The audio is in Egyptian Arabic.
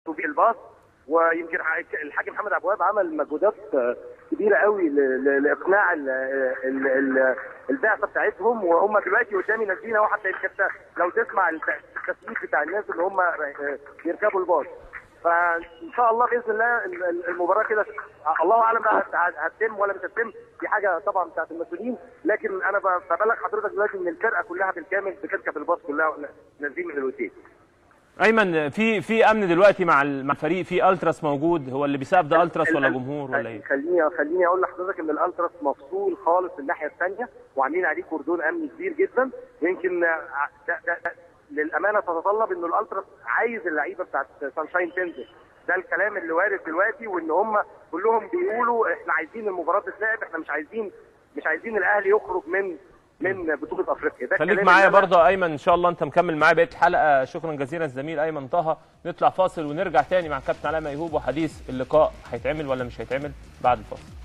في الباص ويمكن الحاج محمد عبد الوهاب عمل مجهودات كبيره قوي ل- ل- لاقناع ال- ال- ال- البعثه بتاعتهم وهم دلوقتي قدامي نازلين اهو حتى يمكن انت لو تسمع التسليك بتاع الناس اللي هم بيركبوا الباص فان شاء الله باذن الله ال- ال- المباراه كده الله اعلم بقى هت- هتتم ولا مش هتتم دي حاجه طبعا بتاعت المسؤولين لكن انا ب- ببلغ حضرتك دلوقتي ان الفرقه كلها بالكامل بتركب الباص كلها نازلين من الاوتيل ايمن في في امن دلوقتي مع ال- مع الفريق في التراس موجود هو اللي بيساعد ده التراس ولا ال- جمهور ولا ايه؟ خليني خليني اقول لحضرتك ان الالتراس مفصول خالص الناحيه الثانيه وعاملين عليه كوردون امني كبير جدا ويمكن ع- ده ده ده للامانه تتطلب ان الالتراس عايز اللعيبه بتاعت سانشاين تنزل ده الكلام اللي وارد دلوقتي وان هم كلهم بيقولوا احنا عايزين المباراه تتلعب احنا مش عايزين مش عايزين الاهلي يخرج من من بطوله افريقيا ده خليك الكلام معايا اللي أنا- برضه يا ايمن ان شاء الله انت مكمل معايا بقيه الحلقه شكرا جزيلا الزميل ايمن طه نطلع فاصل ونرجع تاني مع كابتن علاء ميهوب وحديث اللقاء هيتعمل ولا مش هيتعمل بعد الفاصل